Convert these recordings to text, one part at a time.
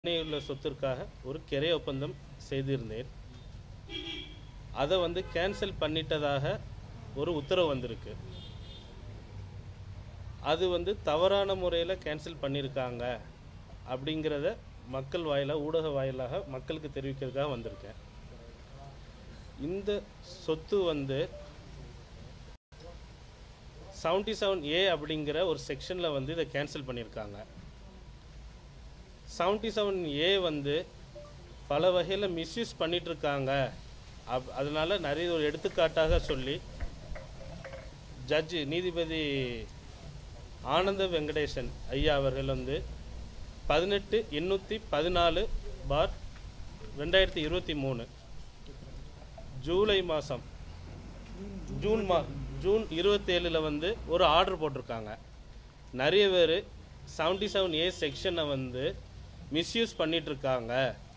உள்ள சொத்திற்காக ஒரு கிரை ஒப்பந்தம் செய்திருந்தேன் அதை வந்து கேன்சல் பண்ணிட்டதாக ஒரு உத்தரவு வந்திருக்கு அது வந்து தவறான முறையில் கேன்சல் பண்ணியிருக்காங்க அப்படிங்கிறத மக்கள் வாயிலாக ஊடக வாயிலாக மக்களுக்கு தெரிவிக்கிறதுக்காக வந்திருக்கேன் இந்த சொத்து வந்து செவன்ட்டி செவன் ஏ அப்படிங்கிற ஒரு செக்ஷனில் வந்து இதை கேன்சல் பண்ணியிருக்காங்க செவன்ட்டி செவன் ஏ வந்து பல வகையில் மிஸ்யூஸ் பண்ணிட்டு இருக்காங்க அப் அதனால நிறைய ஒரு எடுத்துக்காட்டாக சொல்லி ஜட்ஜு நீதிபதி ஆனந்த வெங்கடேசன் ஐயா அவர்கள் வந்து பதினெட்டு எண்ணூற்றி பதினாலு பார் ரெண்டாயிரத்தி இருபத்தி மூணு ஜூலை மாதம் ஜூன் மா ஜூன் இருபத்தேழில் வந்து ஒரு ஆர்டர் போட்டிருக்காங்க நிறைய பேர் செவன்ட்டி செவன் ஏ செக்ஷனை வந்து மிஸ்யூஸ் பண்ணிகிட்ருக்காங்க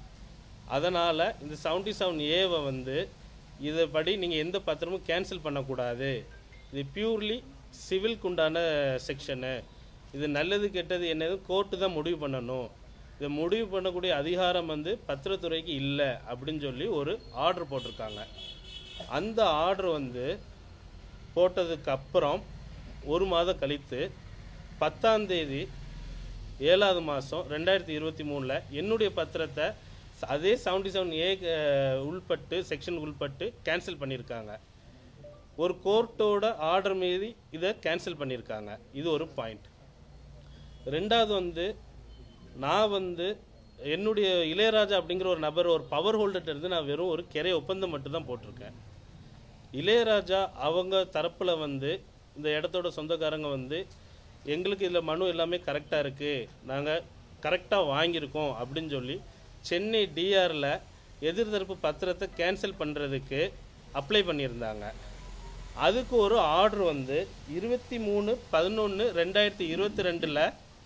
அதனால் இந்த செவன்ட்டி செவன் ஏவை வந்து இதைப்படி நீங்கள் எந்த பத்திரமும் கேன்சல் பண்ணக்கூடாது இது பியூர்லி சிவில்க்கு உண்டான செக்ஷனு இது நல்லது கெட்டது என்னது கோர்ட்டு தான் முடிவு பண்ணணும் இதை முடிவு பண்ணக்கூடிய அதிகாரம் வந்து பத்திரத்துறைக்கு இல்லை அப்படின்னு சொல்லி ஒரு ஆர்டர் போட்டிருக்காங்க அந்த ஆர்டர் வந்து போட்டதுக்கு அப்புறம் ஒரு மாதம் கழித்து பத்தாம் தேதி ஏழாவது மாதம் ரெண்டாயிரத்தி இருபத்தி மூணில் என்னுடைய பத்திரத்தை ச- அதே செவன்ட்டி செவன் ஏ உள்பட்டு செக்ஷன் உள்பட்டு கேன்சல் பண்ணியிருக்காங்க ஒரு கோர்ட்டோட ஆர்டர் மீறி இதை கேன்சல் பண்ணியிருக்காங்க இது ஒரு பாயிண்ட் ரெண்டாவது வந்து நான் வந்து என்னுடைய இளையராஜா அப்படிங்கிற ஒரு நபர் ஒரு பவர் ஹோல்டர்ட்ட இருந்து நான் வெறும் ஒரு கிரை ஒப்பந்தம் மட்டும் தான் போட்டிருக்கேன் இளையராஜா அவங்க தரப்பில் வந்து இந்த இடத்தோட சொந்தக்காரங்க வந்து எங்களுக்கு இதில் மனு எல்லாமே கரெக்டாக இருக்குது நாங்கள் கரெக்டாக வாங்கியிருக்கோம் அப்படின்னு சொல்லி சென்னை டிஆரில் எதிர்தரப்பு பத்திரத்தை கேன்சல் பண்ணுறதுக்கு அப்ளை பண்ணியிருந்தாங்க அதுக்கு ஒரு ஆர்டர் வந்து இருபத்தி மூணு பதினொன்று ரெண்டாயிரத்தி இருபத்தி ரெண்டில்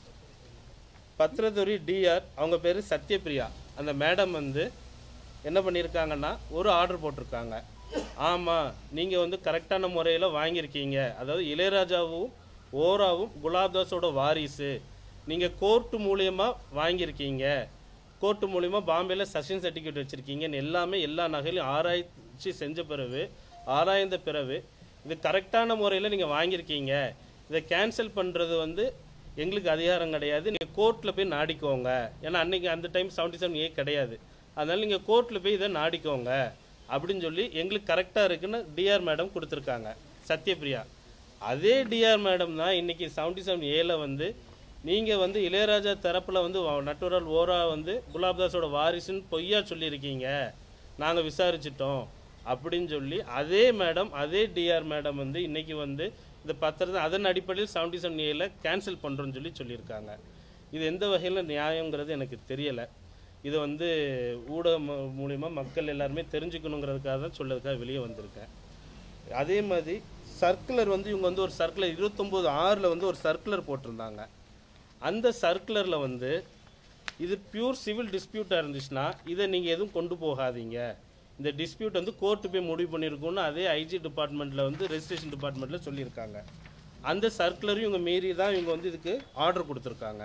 பத்திரத்துறை டிஆர் அவங்க பேர் சத்யபிரியா அந்த மேடம் வந்து என்ன பண்ணியிருக்காங்கன்னா ஒரு ஆர்டர் போட்டிருக்காங்க ஆமாம் நீங்கள் வந்து கரெக்டான முறையில் வாங்கியிருக்கீங்க அதாவது இளையராஜாவும் ஓராவும் குலாப்தாஸோட வாரிசு நீங்கள் கோர்ட்டு மூலியமாக வாங்கியிருக்கீங்க கோர்ட்டு மூலியமாக பாம்பேயில் செஷன் சர்டிஃபிகேட் வச்சுருக்கீங்கன்னு எல்லாமே எல்லா நகையிலும் ஆராய்ச்சி செஞ்ச பிறகு ஆராய்ந்த பிறகு இது கரெக்டான முறையில் நீங்கள் வாங்கியிருக்கீங்க இதை கேன்சல் பண்ணுறது வந்து எங்களுக்கு அதிகாரம் கிடையாது நீங்கள் கோர்ட்டில் போய் நாடிக்கோங்க ஏன்னா அன்னைக்கு அந்த டைம் செவன்ட்டி செவன் ஏ கிடையாது அதனால் நீங்கள் கோர்ட்டில் போய் இதை நாடிக்கோங்க அப்படின்னு சொல்லி எங்களுக்கு கரெக்டாக இருக்குன்னு டிஆர் மேடம் கொடுத்துருக்காங்க சத்யபிரியா அதே டிஆர் மேடம் தான் இன்னைக்கு செவன்ட்டி செவன் ஏல வந்து நீங்கள் வந்து இளையராஜா தரப்பில் வந்து வ- நட்டுவரால் ஓரா வந்து குலாப்தாஸோட வாரிசுன்னு பொய்யா சொல்லியிருக்கீங்க நாங்கள் விசாரிச்சிட்டோம் அப்படின்னு சொல்லி அதே மேடம் அதே டிஆர் மேடம் வந்து இன்னைக்கு வந்து இந்த பத்திரத்தை அதன் அடிப்படையில் செவன்ட்டி செவன் ஏல கேன்சல் பண்ணுறோன்னு சொல்லி சொல்லியிருக்காங்க இது எந்த வகையில் நியாயங்கிறது எனக்கு தெரியலை இது வந்து ஊடகம் மூ- மூலியமா மக்கள் எல்லாருமே தெரிஞ்சுக்கணுங்கிறதுக்காக தான் சொல்லதுக்காக வெளியே வந்திருக்கேன் அதே மாதிரி சர்க்குலர் வந்து இவங்க வந்து ஒரு சர்க்குலர் இருபத்தொம்போது ஆறில் வந்து ஒரு சர்க்குலர் போட்டிருந்தாங்க அந்த சர்க்குலரில் வந்து இது பியூர் சிவில் டிஸ்பியூட்டாக இருந்துச்சுன்னா இதை நீங்கள் எதுவும் கொண்டு போகாதீங்க இந்த டிஸ்பியூட் வந்து கோர்ட்டு போய் முடிவு பண்ணியிருக்கோம்னு அதே ஐஜி டிபார்ட்மெண்ட்டில் வந்து ரெஜிஸ்ட்ரேஷன் டிபார்ட்மெண்ட்டில் சொல்லியிருக்காங்க அந்த சர்க்குலரையும் இவங்க மீறி தான் இவங்க வந்து இதுக்கு ஆர்டர் கொடுத்துருக்காங்க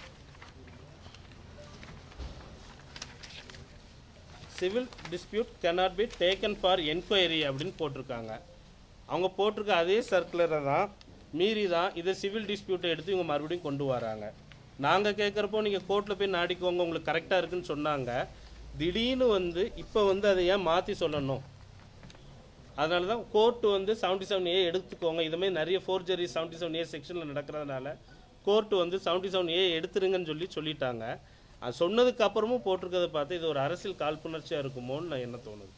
civil dispute cannot be taken for enquiry அப்படின்னு போட்டிருக்காங்க அவங்க போட்டிருக்க அதே சர்க்குலரை தான் மீறி தான் இதை சிவில் டிஸ்பியூட்டை எடுத்து இவங்க மறுபடியும் கொண்டு வராங்க நாங்கள் கேட்குறப்போ நீங்கள் கோர்ட்டில் போய் நாடிக்கோங்க உங்களுக்கு கரெக்டாக இருக்குன்னு சொன்னாங்க திடீர்னு வந்து இப்போ வந்து அதை ஏன் மாற்றி சொல்லணும் அதனால தான் கோர்ட்டு வந்து செவன்ட்டி செவன் ஏ எடுத்துக்கோங்க இதுமாதிரி நிறைய ஃபோர்ஜரி செவன்ட்டி செவன் ஏ செக்ஷனில் நடக்கிறதுனால கோர்ட்டு வந்து செவன்ட்டி செவன் ஏ எடுத்துருங்கன்னு சொல்லி சொல்லிட்டாங்க அது சொன்னதுக்கு அப்புறமும் போட்டிருக்கிறத பார்த்து இது ஒரு அரசியல் காழ்ப்புணர்ச்சியாக இருக்குமோன்னு நான் என்ன தோணுது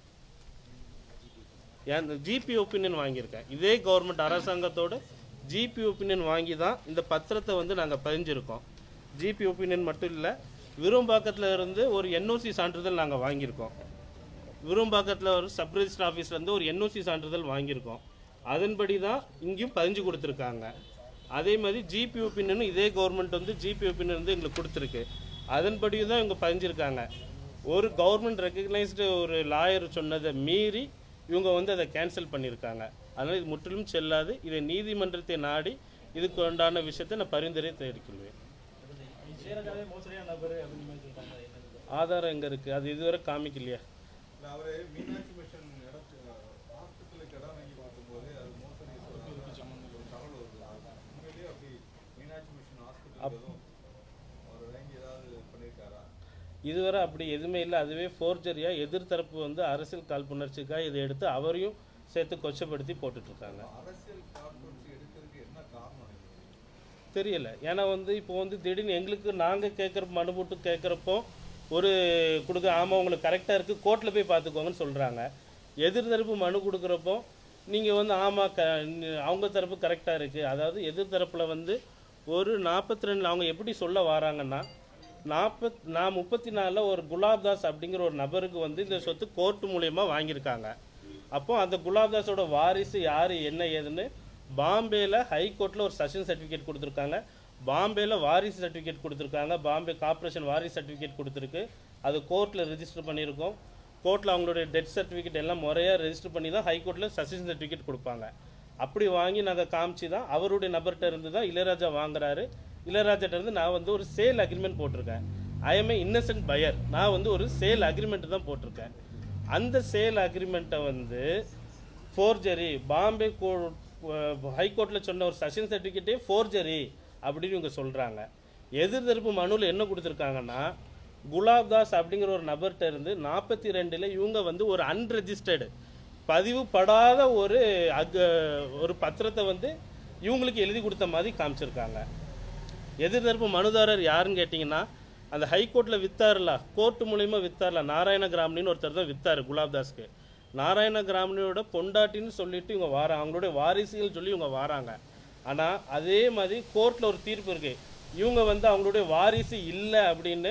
ஏன் ஜிபி ஒப்பீனியன் வாங்கியிருக்கேன் இதே கவர்மெண்ட் அரசாங்கத்தோட ஜிபி ஒப்பீனியன் வாங்கி தான் இந்த பத்திரத்தை வந்து நாங்கள் பதிஞ்சிருக்கோம் ஜிபி ஒப்பீனியன் மட்டும் இல்லை விரும்பாக்கத்தில் இருந்து ஒரு என்ஓசி சான்றிதழ் நாங்கள் வாங்கியிருக்கோம் விரும்பாக்கத்தில் ஒரு சப் ரெஜிஸ்டர் ஆஃபீஸ்லேருந்து ஒரு என்ஓசி சான்றிதழ் வாங்கியிருக்கோம் அதன்படி தான் இங்கேயும் பதிஞ்சு கொடுத்துருக்காங்க அதே மாதிரி ஜிபி ஒப்பீனியனும் இதே கவர்மெண்ட் வந்து ஜிபி ஒப்பீனியன் வந்து எங்களுக்கு கொடுத்துருக்கு அதன்படி தான் இவங்க பதிஞ்சிருக்காங்க ஒரு கவர்மெண்ட் ரெக்கக்னைஸ்டு ஒரு லாயர் சொன்னதை மீறி இவங்க வந்து அதை கேன்சல் பண்ணியிருக்காங்க அதனால் இது முற்றிலும் செல்லாது இதை நீதிமன்றத்தை நாடி இதுக்கு உண்டான விஷயத்தை நான் பரிந்துரை தெரிவிக்கிறேன் இளையராஜாவே மோசடியான நபர் அப்படின்னு மாதிரி சொல்றாங்க என்னது ஆதாரம் எங்கே இருக்குது அது இதுவரை காமிக்கலையா இல்ல, அவரு மீனாட்சி மிஷன் இடத்து ஹாஸ்பிட்டலுக்கு இடம் வாங்கி பார்க்கும்போது அது மோசடி சொல்றாங்க. ஒரு தகவல் வருது உண்மையிலேயே அப்படி மீனாட்சி மிஷன் ஹாஸ்பிட்டல் எதுவும் அவர் வாங்கி ஏதாவது பண்ணியிருக்காரா இதுவரை அப்படி எதுவுமே இல்லை அதுவே ஃபோர்ஜரியாக எதிர்த்தரப்பு வந்து அரசியல் காழ்ப்புணர்ச்சிக்காக இதை எடுத்து அவரையும் சேர்த்து கொச்சப்படுத்தி போட்டுட்ருக்காங்க அரசியல் காழ்ப்புணர்ச்சி எடுக்கிறதுக்கு என்ன காரணம் நினைக்கிறீங்க? தெரியல ஏன்னா வந்து இப்போ வந்து திடீர்னு எங்களுக்கு நாங்கள் கேட்குற மனு போட்டு கேட்குறப்போ ஒரு கொடுக்க ஆமாம் உங்களுக்கு கரெக்டாக இருக்குது கோர்ட்டில் போய் பார்த்துக்கோங்கன்னு சொல்கிறாங்க எதிர் தரப்பு மனு கொடுக்குறப்போ நீங்கள் வந்து ஆமாம் க அவங்க தரப்பு கரெக்டாக இருக்குது அதாவது எதிர் தரப்பில் வந்து ஒரு நாற்பத்தி ரெண்டு அவங்க எப்படி சொல்ல வராங்கன்னா நாற்பத் நான் முப்பத்தி நாலில் ஒரு குலாப்தாஸ் அப்படிங்கிற ஒரு நபருக்கு வந்து இந்த சொத்து கோர்ட் மூலயமா வாங்கியிருக்காங்க அப்போ அந்த குலாப்தாஸோட வாரிசு யார் என்ன ஏதுன்னு பாம்பேயில் ஹைகோர்ட்டில் ஒரு செஷன் சர்டிஃபிகேட் கொடுத்துருக்காங்க பாம்பேயில் வாரிசு சர்டிஃபிகேட் கொடுத்துருக்காங்க பாம்பே கார்ப்பரேஷன் வாரிசு சர்டிஃபிகேட் கொடுத்துருக்கு அது கோர்ட்டில் ரெஜிஸ்டர் பண்ணியிருக்கோம் கோர்ட்டில் அவங்களுடைய டெத் சர்டிஃபிகேட் எல்லாம் முறையாக ரெஜிஸ்டர் பண்ணி தான் ஹைகோர்ட்டில் செஷன் சர்டிஃபிகேட் கொடுப்பாங்க அப்படி வாங்கி நாங்கள் காமிச்சு தான் அவருடைய நபர்கிட்ட இருந்து தான் இளையராஜா வாங்குறாரு இளையராஜாட்ட இருந்து நான் வந்து ஒரு சேல் அக்ரிமெண்ட் போட்டிருக்கேன் I am a innocent buyer நான் வந்து ஒரு சேல் அக்ரிமெண்ட் தான் போட்டிருக்கேன் அந்த சேல் அக்ரிமெண்ட்டை வந்து ஃபோர்ஜரி பாம்பே கோ ஹைகோர்ட்டில் சொன்ன ஒரு செஷன் சர்டிஃபிகேட்டே ஃபோர்ஜரி அப்படின்னு இவங்க சொல்கிறாங்க எதிர் தரப்பு மனுவில் என்ன கொடுத்துருக்காங்கன்னா குலாப்தாஸ் அப்படிங்கிற ஒரு நபர்கிட்ட இருந்து நாற்பத்தி ரெண்டில் இவங்க வந்து ஒரு அன்ரெஜிஸ்டர்டு பதிவுப்படாத ஒரு அக் ஒரு பத்திரத்தை வந்து இவங்களுக்கு எழுதி கொடுத்த மாதிரி காமிச்சிருக்காங்க எதிர்தரப்பு மனுதாரர் யாருன்னு கேட்டிங்கன்னா அந்த ஹைகோர்ட்டில் வித்தார்ல கோர்ட் மூலியமாக வித்தார்ல நாராயண கிராமணின்னு ஒருத்தர் தான் வித்தார் குலாப்தாஸ்க்கு நாராயண கிராமணியோட பொண்டாட்டின்னு சொல்லிட்டு இவங்க வாராங்க அவங்களுடைய வாரிசுகள் சொல்லி இவங்க வாராங்க ஆனால் அதே மாதிரி கோர்ட்டில் ஒரு தீர்ப்பு இருக்கு இவங்க வந்து அவங்களுடைய வாரிசு இல்லை அப்படின்னு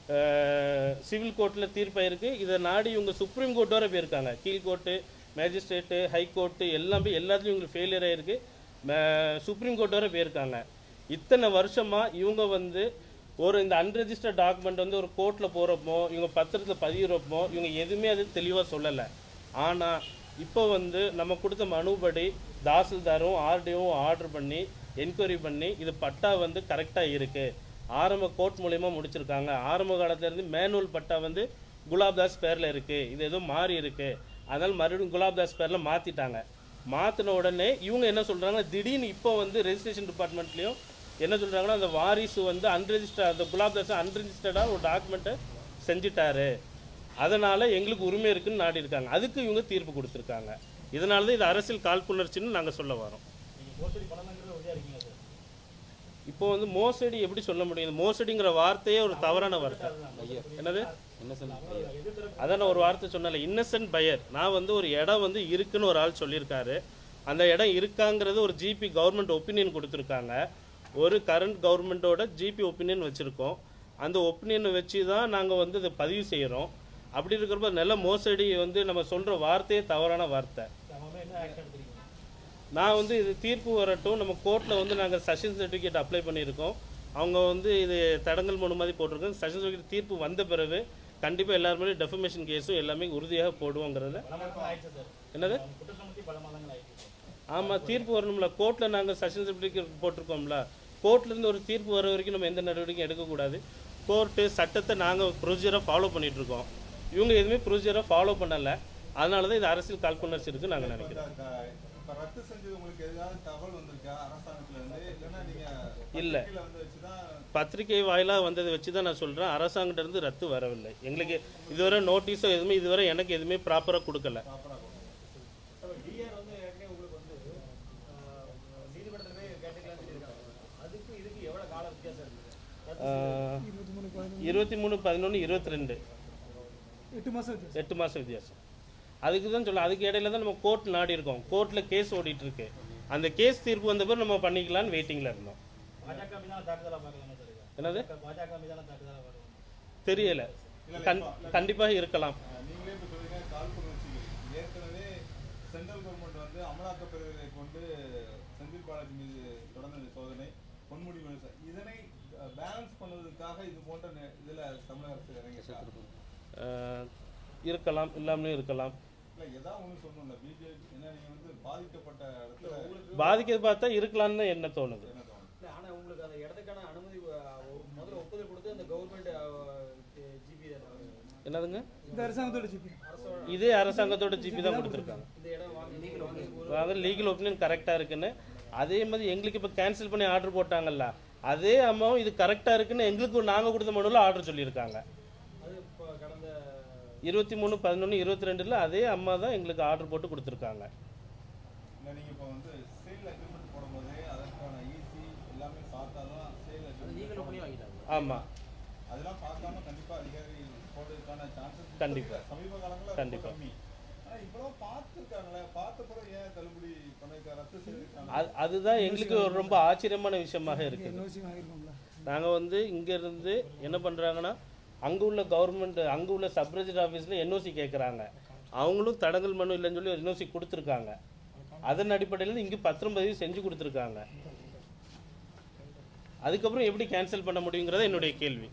சிவில் கோர்ட்டில் தீர்ப்பாயிருக்கு இதை நாடி இவங்க சுப்ரீம் கோர்ட் வரை போயிருக்காங்க கீழ்கோர்ட்டு மேஜிஸ்ட்ரேட்டு ஹைகோர்ட்டு எல்லாமே எல்லாத்துலேயும் இவங்களுக்கு ஃபெயிலியர் ஆயிருக்கு சுப்ரீம் கோர்ட் வரை போயிருக்காங்க இத்தனை வருஷமாக இவங்க வந்து ஒரு இந்த அன்ரெஜிஸ்டர்ட் டாக்குமெண்ட் வந்து ஒரு கோர்ட்டில் போகிறப்போ இவங்க பத்திரத்தில் பதிகிறப்போ இவங்க எதுவுமே அது தெளிவாக சொல்லலை ஆனால் இப்போ வந்து நம்ம கொடுத்த மனுபடி தாசில்தாரும் ஆர்டிஓவும் ஆர்டர் பண்ணி என்கொயரி பண்ணி இது பட்டா வந்து கரெக்டாக இருக்குது ஆரம்ப கோர்ட் மூலயமா முடிச்சிருக்காங்க ஆரம்ப காலத்துலேருந்து மேனுவல் பட்டா வந்து குலாப்தாஸ் பேரில் இருக்குது இது ஏதோ மாறி இருக்குது அதனால் மறுபடியும் குலாப்தாஸ் பேரில் மாற்றிட்டாங்க மாற்றின உடனே இவங்க என்ன சொல்கிறாங்க திடீர்னு இப்போ வந்து ரெஜிஸ்ட்ரேஷன் டிபார்ட்மெண்ட்லேயும் என்ன சொல்கிறாங்கன்னா அந்த வாரிசு வந்து அன்ரெஜிஸ்டர் அந்த குலாப்தாஸ் அன்ரெஜிஸ்டர்டாக ஒரு டாக்குமெண்ட்டை செஞ்சுட்டாரு அதனால் எங்களுக்கு உரிமை இருக்குன்னு நாடி இருக்காங்க அதுக்கு இவங்க தீர்ப்பு கொடுத்துருக்காங்க இதனால தான் இது அரசியல் காழ்ப்புணர்ச்சின்னு நாங்கள் சொல்ல வரோம் நீங்க மோசடி பண்ணணுங்கிறது உறுதியா இருக்கீங்க சார் இப்போ வந்து மோசடி எப்படி சொல்ல முடியும் மோசடிங்கிற வார்த்தையே ஒரு தவறான வார்த்தை என்னது அதான் நான் ஒரு வார்த்தை சொன்னல இன்னசென்ட் பையர் நான் வந்து ஒரு இடம் வந்து இருக்குன்னு ஒரு ஆள் சொல்லியிருக்காரு அந்த இடம் இருக்காங்கிறது ஒரு ஜிபி கவர்மெண்ட் ஒப்பீனியன் கொடுத்துருக்காங்க ஒரு கரண்ட் கவர்மெண்ட்டோட ஜிபி ஒப்பீனியன் வச்சுருக்கோம் அந்த ஒப்பீனியனை வச்சு தான் நாங்கள் வந்து இதை பதிவு செய்கிறோம் அப்படி இருக்கிறப்ப நல்ல மோசடி வந்து நம்ம சொல்கிற வார்த்தையே தவறான வார்த்தை நம்ம என்ன ஆக்ஷன் எடுத்துருக்கீங்க நான் வந்து இது தீர்ப்பு வரட்டும் நம்ம கோர்ட்டில் வந்து நாங்கள் செஷன் சர்டிஃபிகேட் அப்ளை பண்ணியிருக்கோம் அவங்க வந்து இது தடங்கல் மனு மாதிரி போட்டிருக்கோம் செஷன் சர்டிஃபிகேட் தீர்ப்பு வந்த பிறகு கண்டிப்பாக எல்லாருமே டெஃபமேஷன் கேஸும் எல்லாமே உறுதியாக போடுவோங்கிறத பல மாதங்கள் ஆயிடுச்சு சார் என்னது அவங்க குற்றம் சுமத்தி பல மாதங்கள் ஆயிடுச்சு சார் ஆமாம் தீர்ப்பு வரணும்ல கோர்ட்டில் நாங்கள் செஷன் சர்டிஃபிகேட் போட்டிருக்கோம்ல கோர்ட்லேருந்து ஒரு தீர்ப்பு வர வரைக்கும் நம்ம எந்த நடவடிக்கையும் எடுக்கக்கூடாது கோர்ட்டு சட்டத்தை நாங்கள் ப்ரொசீஜராக ஃபாலோ பண்ணிகிட்ருக்கோம் இவங்க எதுவுமே ப்ரொசீஜராக ஃபாலோ பண்ணலை அதனால தான் இது அரசியல் காழ்ப்புணர்ச்சி இருக்குன்னு நாங்கள் நினைக்கிறோம் இந்த- இந்த- இப்ப ரத்து செஞ்சது உங்களுக்கு ஏதாவது தகவல் வந்திருக்கா அரசாங்கத்துல இருந்து இல்லைன்னா நீங்க இல்ல. பத்திரிக்கையில வந்து வச்சுதான் பத்திரிகை வாயிலாக வந்ததை வச்சு தான் நான் சொல்கிறேன் அரசாங்கிட்ட இருந்து ரத்து வரவில்லை எங்களுக்கு இதுவரை நோட்டீஸோ எதுவுமே இதுவரை எனக்கு எதுவுமே ப்ராப்பராக கொடுக்கல ப்ராப்பரா கொடுக்கணும் டிஆர் வந்து ஏற்கனவே உங்களுக்கு வந்து நீதிமன்றத்திலே கேட்டுக்கலாம்னு சொல்லியிருக்காங்க அதுக்கு இதுக்கு எவ்வளோ கால வித்தியாசம் இருக்குது இருபத்தி மூணு பதினொன்று இருபத்தி ரெண்டு எட்டு மாதம் வித்தியாசம் எட்டு மாதம் வித்தியாசம் அதுக்கு தான் சொல்ல அதுக்கு இடையில தான் நம்ம கோர்ட் நாடி இருக்கோம் கோர்ட்டில் கேஸ் ஓடிட்டு இருக்கு அந்த கேஸ் தீர்ப்பு வந்த பிறகு நம்ம பண்ணிக்கலாம்னு வெயிட்டிங்கில் இருந்தோம் பாஜக மீதான தாக்குதலாக பார்க்கலாமா சார் இது? என்னது பாஜக மீதான தாக்குதலாக பார்க்கலாம் தெரியல கண் கண்டிப்பாக இருக்கலாம் அஹ் நீங்களே இப்ப சொல்றீங்க காழ்ப்புணர்ச்சிகள் ஏற்கனவே சென்ட்ரல் கவர்மெண்ட் வந்து அமலாக்கப் பிரிவுகளை கொண்டு செந்தில் பாலாஜி மீது தொடர்ந்த சோதனை பொன்முடி மீது ச- இதனை பேலன்ஸ் பண்ணுவதற்காக இது போன்ற நெ- இதுல தமிழக அரசு இறங்கியிருக்காங்க அஹ், இருக்கலாம் இல்லாமலும் இருக்கலாம் இல்ல ஏதாவது ஒண்ணு சொல்லணும்ல பிஜேபி ஏன்னா நீங்க வந்து பாதிக்கப்பட்ட இடத்துல பாதிக்கிறது பார்த்தா இருக்கலாம்னு தான் என்ன தோணுது என்ன தோணும் இல்லை ஆனால் உங்களுக்கு அந்த இடத்துக்கான அனுமதி அஹ், முதல்ல ஒப்புதல் கவர்மெண்ட் ஜிபி என்னதுங்க இந்த அரசாங்கத்தோட ஜிபி இதே அரசாங்கத்தோட ஜிபி தான் கொடுத்துருக்காங்க இந்த இடம் வாங்கி நீங்கள் வாங்கி அதாவது லீகல் ஒப்பீனியன் கரெக்டாக இருக்குன்னு அதே மாதிரி எங்களுக்கு இப்போ கேன்சல் பண்ணி ஆர்டர் போட்டாங்கல்ல அதே அம்மாவும் இது கரெக்டாக இருக்குன்னு எங்களுக்கு நாங்கள் கொடுத்த மனுவில் ஆர்டர் சொல்லியிருக்காங்க அது இப்போ கடந்த இருபத்தி மூணு பதினொன்று இருபத்தி ரெண்டில் அதே அம்மா தான் எங்களுக்கு ஆர்டர் போட்டு கொடுத்துருக்காங்க இல்லை நீங்கள் இப்போ வந்து சேல் அக்ரிமெண்ட் போடும்போதே அதற்கான ஈசி எல்லாமே பார்த்தா தான் சேல் லீகல் பண்ணி அக்ரிமெண்ட் வாங்கிட்டாங்க ஆமாம் அதெல்லாம் பார்க்காம கண்டிப்பா அதிகாரி போடுறதுக்கான சான்சஸ் கண்டிப்பா. சமீப காலங்களில் கண்டிப்பா. கம்மி ஆனா இப்பெல்லாம் பார்த்துருக்காங்களே பார்த்த பிறகு ஏன் தள்ளுபடி பண்ணிருக்க ரத்து செய்திருக்காங்க அது அதுதான் எங்களுக்கு ஒரு ரொம்ப ஆச்சரியமான விஷயமாக இருக்குது என்ஓசி வாங்கியிருக்கோம்ல நாங்கள் வந்து இங்கேருந்து என்ன பண்ணுறாங்கன்னா அங்கே உள்ள கவர்மெண்ட் அங்கே உள்ள சப்ரிஜிட் ஆஃபீஸில் என்ஓசி கேட்குறாங்க அவங்களும் தடங்கல் மனு இல்லைன்னு சொல்லி ஒரு என்ஓசி கொடுத்துருக்காங்க அதன் அடிப்படையில் இங்கே பத்திரம் பதிவு செஞ்சு கொடுத்துருக்காங்க அதுக்கப்புறம் எப்படி கேன்சல் பண்ண முடியுங்கிறத என்னுடைய கேள்வி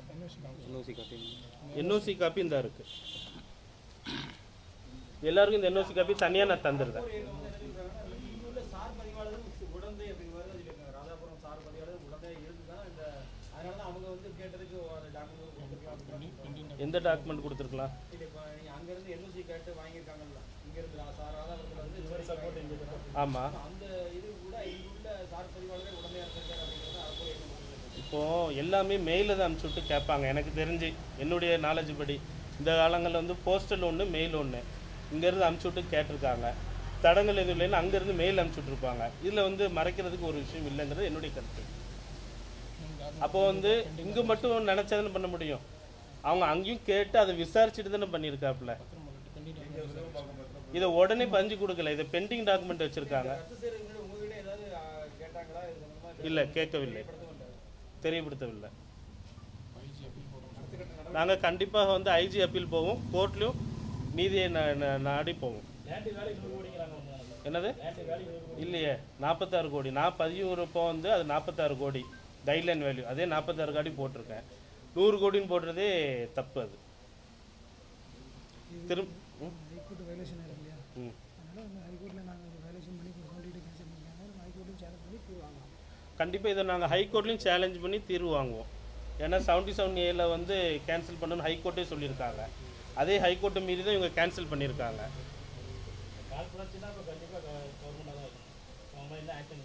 என்ஓசி காப்பி இந்த இருக்கு எல்லாருக்கும் இந்த என்ஓசி காப்பி தனியாக நான் தந்துடுறேன் இங்குள்ள சார் பதிவாளர்கள் உடந்தை அப்படி வருது சொல்லியிருக்காங்க ராதாபுரம் சார் பதிவாளர் உடந்தை இருக்குதான் இந்த அதனால தான் அவங்க வந்து கேட்டதுக்கு அந்த டாக்குமெண்ட் கொடுத்துருக்காங்க எந்த டாக்குமெண்ட் கொடுத்துருக்கலாம் இல்லை இப்போ நீங்கள் அங்கேருந்து என்ஓசி கேட்டு வாங்கியிருக்காங்கல்ல இங்கேருந்து சார் ராதாபுரத்தில் வந்து சப்போர்ட் எங்களுக்கு ஆமாம் அந்த இது கூட இங்குள்ள சார் பதிவாளர்கள் உடந்தையாக இருக்காரு அப்படிங்கிறது அது போய் என்ன பண்ணுறது இப்போ எல்லாமே மெயிலில் தான் அனுப்பிச்சு விட்டு கேட்பாங்க எனக்கு தெரிஞ்சு என்னுடைய நாலேஜ் படி இந்த காலங்களில் வந்து போஸ்டல் ஒன்று மெயில் ஒன்று இங்கேருந்து அனுப்பிச்சு விட்டு கேட்டிருக்காங்க தடங்கள் எதுவும் இல்லைன்னு அங்கேருந்து மெயில் அனுப்பிச்சு விட்ருப்பாங்க இதில் வந்து மறைக்கிறதுக்கு ஒரு விஷயம் இல்லைங்கிறது என்னுடைய கருத்து அப்போ வந்து இங்கே மட்டும் நினச்சதுன்னு பண்ண முடியும் அவங்க அங்கேயும் கேட்டு அதை விசாரிச்சுட்டு தானே பண்ணியிருக்காப்புல இதை உடனே பஞ்சு கொடுக்கல இதை பெண்டிங் டாக்குமெண்ட் வச்சுருக்காங்க ரத்து செய்யறதுக்கு உங்ககிட்ட ஏதாவது ஆ, கேட்டாங்களா இது சம்பந்தமா இல்லை கேட்கவில்லை படுத்தவில்லை தெரியப்படுத்தவில்லை நாங்கள் கண்டிப்பாக வந்து ஐஜி அப்பீல் போவோம் கோர்ட்லேயும் நீதியை நா- நா- நாடி போவோம் லேண்டு வேலை நூறு கோடிக்கிறாங்க அவங்க என்னது லேண்டு வேலை நூறு இல்லையே நாற்பத்தாறு கோடி நான் பதிவுறப்போ வந்து அது நாற்பத்தாறு கோடி கைட்லைன் வேல்யூ அதே நாற்பத்தாறு கோடி போட்டிருக்கேன் நூறு கோடின்னு போடுறதே தப்பு அது திரும் ம், ஹைகோர்ட் வயலேஷன் ஆயிரும் இல்லையா ம் அதனால வந்து ஹைகோர்ட்டில் நாங்கள் வயலேஷன் பண்ணி கொடுக்கோம் டீட்டெயில் கேன்சல் பண்ணிருக்காங்க ஹைகோர்ட்லையும் சேலஞ்ச் பண்ணி ப்ரூவ் வாங்கலாம் கண்டிப்பாக இதை நாங்கள் ஹைகோர்ட்லேயும் சேலஞ்ச் பண்ணி தீர்வு வாங்குவோம் ஏன்னா செவன்ட்டி செவன் ஏல வந்து கேன்சல் பண்ணணும்னு ஹைகோர்ட்டே சொல்லியிருக்காங்க அதே ஹைகோர்ட்டை மீறி தான் இவங்க கேன்சல் பண்ணியிருக்காங்க கால் புணர்ச்சினா இப்போ கண்டிப்பாக கவர்மெண்டாக தான் இருக்கும் அவங்க என்ன ஆக்ஷன்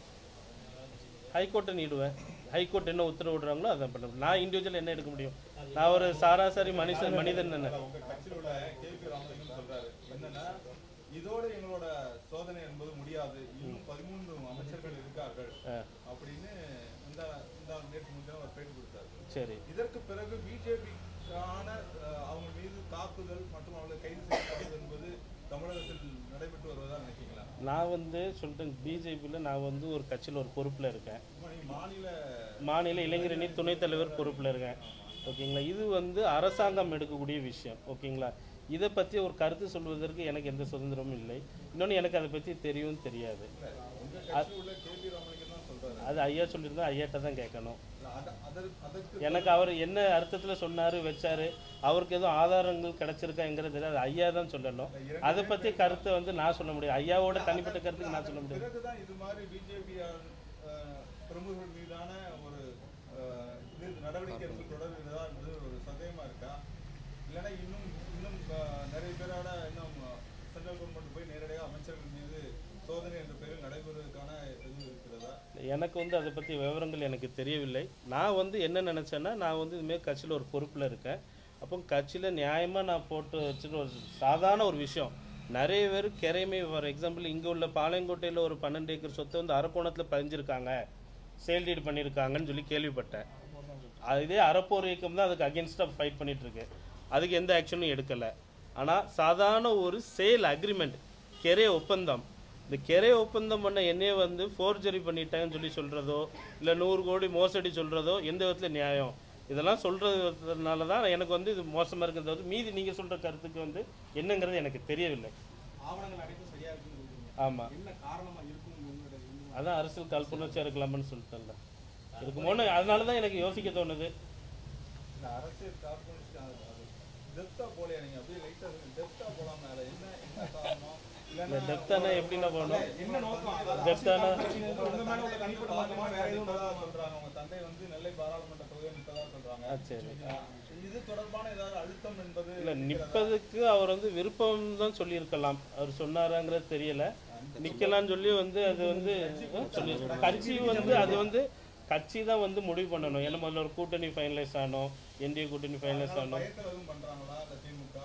ஹைகோர்ட்டை நீடுவேன் ஹைகோர்ட் என்ன உத்தரவு விடுறாங்களோ அதை பண்ண நான் இண்டிவிஜுவல் என்ன எடுக்க முடியும் நான் ஒரு சராசரி மனுஷன் மனிதன் தானே உங்க கட்சியில் உள்ள கேபி ராமலிங்கம் சொல்றாரு என்னன்னா இதோட எங்களோட சோதனை என்பது முடியாது இன்னும் பதிமூன்று அமைச்சர்கள் இருக்கார்கள் ஆ. அப்படின்னு இந்த இந்த நேற்று முன்தினம் ஒரு பேட்டி கொடுத்தாரு சரி இதற்கு பிறகு பிஜேபிக்கான அவங்க மீது தாக்குதல் மற்றும் அவர்களை கைது செய்யப்படுவது என்பது தமிழகத்தில் நடைபெற்று வருவதா நினைக்கிறீங்களா நான் வந்து சொல்லிட்டேன் பிஜேபியில் நான் வந்து ஒரு கட்சியில் ஒரு பொறுப்பில் இருக்கேன் சும்மா நீங்க மாநில மாநில இளைஞரணி துணைத் தலைவர் பொறுப்பில் இருக்கேன் ஓகேங்களா இது வந்து அரசாங்கம் எடுக்கக்கூடிய விஷயம் ஓகேங்களா இதை பற்றி ஒரு கருத்து சொல்வதற்கு எனக்கு எந்த சுதந்திரமும் இல்லை இன்னொன்று எனக்கு அதை பற்றி தெரியும் தெரியாது உங்க கட்சியில் உள்ள கேபி ராமலிங்கம் தான் சொல்றாரு அது ஐயா சொல்லியிருந்தா ஐயாட்ட தான் கேட்கணும் இல்ல, அத- அதற்கு அதற்கு எனக்கு அவர் என்ன அர்த்தத்தில் சொன்னார் வச்சாரு அவருக்கு எதுவும் ஆதாரங்கள் கிடைச்சிருக்காங்கிறது தெரியாது ஐயா தான் சொல்லணும் அதை பற்றி கருத்தை வந்து நான் சொல்ல முடியும் ஐயாவோட தனிப்பட்ட கருத்துக்கு நான் சொல்ல முடியாது பிறகுதான் இது மாதிரி பிஜேபி பிரமுகர்கள் மீதான ஒரு அஹ், இது நடவடிக்கை எடுத்து தொடர்கிறதா என்பது ஒரு சந்தேகமா இருக்கா இல்லைன்னா இன்னும் இன்னும் அஹ், நிறைய பேரோட இன்னும் சென்ட்ரல் கவர்மெண்ட் போய் நேரடியாக அமைச்சர்கள் மீது சோதனை என்ற பெயரில் நடைபெறுவதற்கான எதுவும் இருக்கிறதா எனக்கு வந்து அதை பற்றி விவரங்கள் எனக்கு தெரியவில்லை நான் வந்து என்ன நினச்சேன்னா நான் வந்து இதுமாரி கட்சியில் ஒரு பொறுப்பில் இருக்கேன் அப்போ கட்சியில் நியாயமாக நான் போட்டு வச்சுட்டு ஒரு சாதாரண ஒரு விஷயம் நிறைய பேர் கிரைமை ஃபார் எக்ஸாம்பிள் இங்கே உள்ள பாளையங்கோட்டையில் ஒரு பன்னெண்டு ஏக்கர் சொத்தை வந்து அரக்கோணத்தில் பதிஞ்சிருக்காங்க சேல் டீட் பண்ணியிருக்காங்கன்னு சொல்லி கேள்விப்பட்டேன் அது இதே அறப்போர் இயக்கம் தான் அதுக்கு அகேன்ஸ்டாக ஃபைட் பண்ணிட்டு இருக்கு அதுக்கு எந்த ஆக்ஷனும் எடுக்கலை ஆனால் சாதாரண ஒரு சேல் அக்ரிமெண்ட் கெரே ஒப்பந்தம் இந்த கெரே ஒப்பந்தம் பண்ண என்னையே வந்து ஃபோர்ஜரி பண்ணிட்டாங்கன்னு சொல்லி சொல்கிறதோ இல்லை நூறு கோடி மோசடி சொல்கிறதோ எந்த விதத்தில் நியாயம் இதெல்லாம் சொல்கிறதுனால தான் எனக்கு வந்து இது மோசமாக இருக்கிறத வந்து மீதி நீங்கள் சொல்கிற கருத்துக்கு வந்து என்னங்கிறது எனக்கு தெரியவில்லை ஆவணங்கள் அனைத்தும் சரியா இருக்குன்னு சொல்றீங்க. ஆமாம் என்ன காரணமா இருக்கும் உங்களோட இது? அதான் அரசியல் காழ்ப்புணர்ச்சியாக இருக்கலாம்னு சொல்லிட்டேன்ல இருக்குமோன்னு அதனால தான் எனக்கு யோசிக்க தோணுது இந்த அரசியல் கார்பரேஷன் அது டெப்தா போலையா நீங்க அப்படியே லைட்டா டெப்தா போலாம் மேல என்ன என்ன காரணம் இந்த இல்லைன்னா டெப்த்தானா எப்படின்னா போகணும் என்ன நோக்கம் அதாவது டெப்த்தானா உங்க மேல உள்ள தனிப்பட்ட நோக்கமா வேற எதுவும் நோக்கமா சொல்றாங்க உங்க தந்தை வந்து நெல்லை பாராளுமன்ற தொகுதியை நிற்பதா சொல்றாங்க ஆ சரி இது தொடர்பான ஏதாவது அழுத்தம் என்பது இல்லை நிற்பதுக்கு அவர் வந்து விருப்பம் தான் சொல்லியிருக்கலாம் அவர் சொன்னாராங்கிறது தெரியல நிற்கலாம்னு சொல்லி வந்து அது வந்து அஹ், சொல்லி கட்சி வந்து அது வந்து கட்சி தான் வந்து முடிவு பண்ணணும் ஏன்னா முதல்ல ஒரு கூட்டணி ஃபைனலைஸ் ஆனோம் என்டிஏ கூட்டணி ஃபைனலைஸ் ஆனோம் பயத்துல எதுவும் பண்றாங்களா இந்த திமுக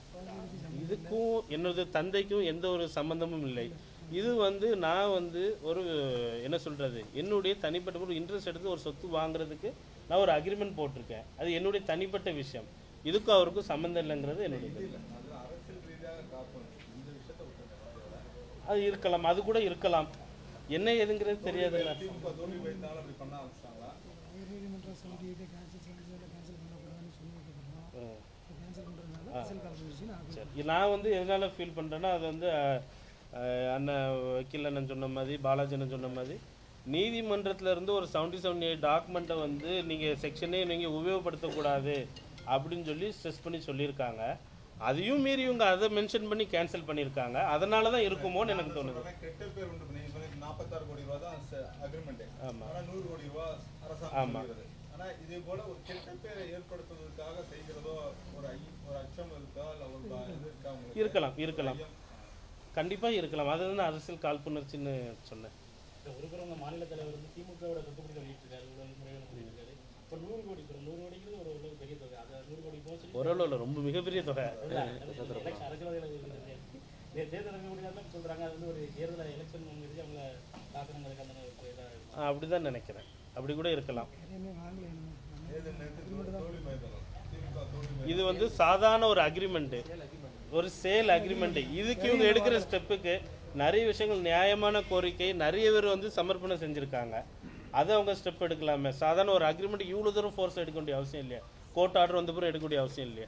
இதுக்கும் என்னது தந்தைக்கும் எந்த ஒரு சம்பந்தமும் இல்லை இது வந்து நான் வந்து ஒரு என்ன சொல்றது என்னுடைய தனிப்பட்ட ஒரு இன்ட்ரெஸ்ட் எடுத்து ஒரு சொத்து வாங்குறதுக்கு நான் ஒரு அக்ரிமெண்ட் போட்டிருக்கேன் அது என்னுடைய தனிப்பட்ட விஷயம் இதுக்கும் அவருக்கும் சம்மந்தம் இல்லைங்கிறது என்னுடைய கருத்து. அது அரசியல் ரீதியாக காப்பணும் இந்த விஷயத்தை விட்டுருங்க அது இருக்கலாம் அது கூட இருக்கலாம் என்ன ஏதுங்கிறது தெரியாதுல்ல திமுக தோல்வி பயத்தால அப்படி பண்ண ஆரம்பிச்சிட்டாங்களா உயர்நீதிமன்றம் செவன்டி எயிட்டை கேன்சல் செவன்டி கேன்சல் பண்ணக்கூடாதுன்னு சொல்லியிருக்கிறோம் ம். கேன்சல் பண்ணுறதுனால அரசியல் காலப்பரிச்சு நான் சரி நான் வந்து எதனால ஃபீல் பண்ணுறேன்னா அது வந்து அஹ், அஹ், அண்ணன் வக்கீல் அண்ணன் சொன்ன மாதிரி பாலாஜி அண்ணன் சொன்ன மாதிரி நீதிமன்றத்துல இருந்து ஒரு செவன்டி செவன் எயிட் டாக்குமெண்ட்டை வந்து நீங்கள் செக்ஷனே நீங்கள் உபயோகப்படுத்தக்கூடாது அப்படின்னு சொல்லி ஸ்ட்ரெஸ் பண்ணி சொல்லியிருக்காங்க அதையும் மீறி இவங்க அதை மென்ஷன் பண்ணி கேன்சல் பண்ணியிருக்காங்க அதனால தான் இருக்குமோன்னு எனக்கு தோணுது உடனே கெட்ட பேர் உண்டு நீங்க சொன்னீங்க நாற்பத்தாறு கோடி ரூபா தான் அக்ரிமெண்ட் ஆமா. ஆனா நூறு கோடி ரூபா அரசாங்கம் சொல்கிறது ஆனா இதே போல ஒரு கெட்ட பேரை ஏற்படுத்துவதற்காக செய்கிறதோ ஒரு ஐ ஒரு அச்சம் இருக்கா இல்ல ஒரு ப- இது இருக்கா உங்களுக்கு இருக்கலாம் இருக்கலாம் கண்டிப்பாக இருக்கலாம் அது வந்து அரசியல் காழ்ப்புணர்ச்சின்னு சொன்னேன் ஒரு புறம் உங்க மாநில தலைவர் வந்து திமுகவோட சொத்துப்படி வெளியிட்டிருக்காரு ஊழல் முறைகள் பண்ணியிருக்காரு இப்போ நூறு கோடி இப்போ நூறு கோடிங்கிறது ஒரு ஒரு பெரிய தொகை அதை நூறு கோடி போக சொல்லி ஓரளவு இல்லை ரொம்ப மிகப்பெரிய தொகை எலெக்ஷன் அரசியல் தேர்தல் முடியாமல் சொல்றாங்க அது வந்து ஒரு தேர்தல் எலெக்ஷன் முன்னிறுத்தி அவங்க தாக்கணுங்கிறதுக்கு அந்த ஒரு இதாக அப்படி தான் நினைக்கிறேன் அப்படி கூட இருக்கலாம் எதையுமே வாங்கல ஏது நேத்து தோல்வி பயத்தலாம் திமுக தோல்வி இது வந்து சாதாரண ஒரு அக்ரிமெண்ட்டு ஒரு சேல் அக்ரிமெண்ட் இதுக்கு இவங்க எடுக்கிற ஸ்டெப்புக்கு நிறைய விஷயங்கள் நியாயமான கோரிக்கை நிறைய பேர் வந்து சமர்ப்பணம் செஞ்சுருக்காங்க அதை அவங்க ஸ்டெப் எடுக்கலாமே சாதாரண ஒரு அக்ரிமெண்ட் இவ்வளோ தூரம் ஃபோர்ஸ் எடுக்க வேண்டிய அவசியம் இல்லையா கோர்ட் ஆர்டர் வந்த பிறகு எடுக்க வேண்டிய அவசியம் இல்லையா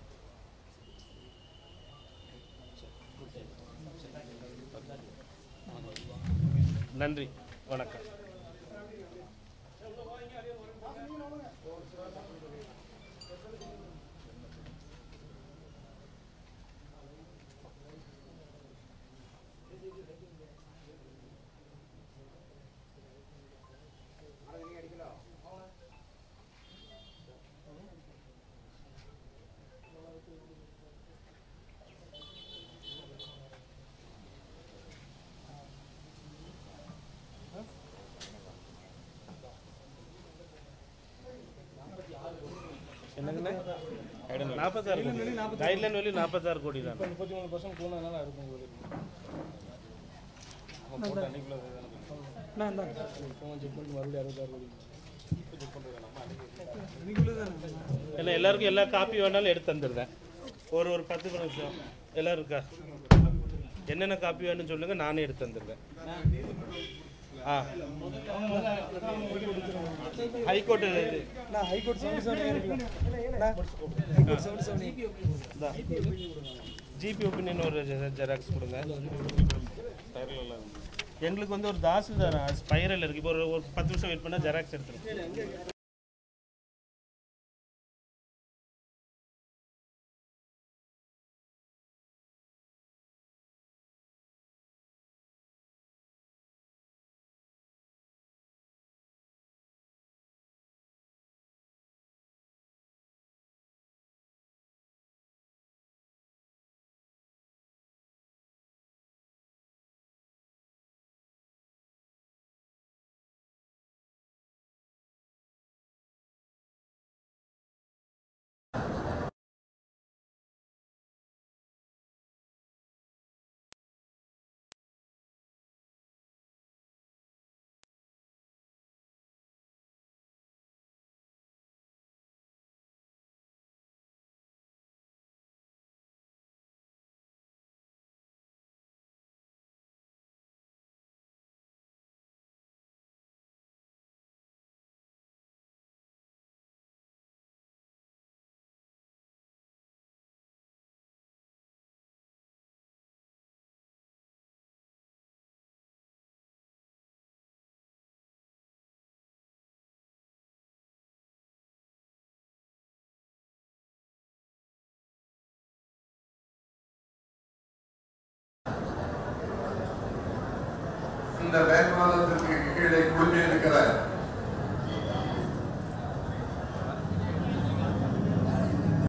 நன்றி வணக்கம் என்னங்கண்ணே நாற்பத்தாறு கைட்லைன் வெளி நாற்பத்தாறு கோடி தான் முப்பத்தி மூணு பர்சன்ட் போனதுனால இருக்கும் நான் இந்தாங்க செக் பண்ணி மறுபடியும் அறுபத்தாறு கோடி இன்னைக்குள்ளே தான் ஏன்னா எல்லாருக்கும் எல்லா காப்பி வேணாலும் எடுத்து தந்துடுறேன் ஒரு ஒரு பத்து நிமிஷம் எல்லாரும் இருக்கா என்னென்ன காப்பி வேணும்னு சொல்லுங்க நானே எடுத்து தந்துடுறேன் ஆ ஹைகோர்ட் இது நான் ஹைகோர்ட் செவன்டி செவன் இருக்கலாம் high court seventy seven GP opinion ஒரு ஜெராக்ஸ் கொடுங்க எங்களுக்கு வந்து ஒரு தாசில்தார் ஸ்பைரல் இருக்கு இப்போ ஒரு ஒரு பத்து நிமிஷம் வெயிட் பண்ணால் ஜெராக்ஸ் எடுத்துருக்கோம் இந்த மேற்பாலத்திற்கு கீழே குழுமி இருக்கிற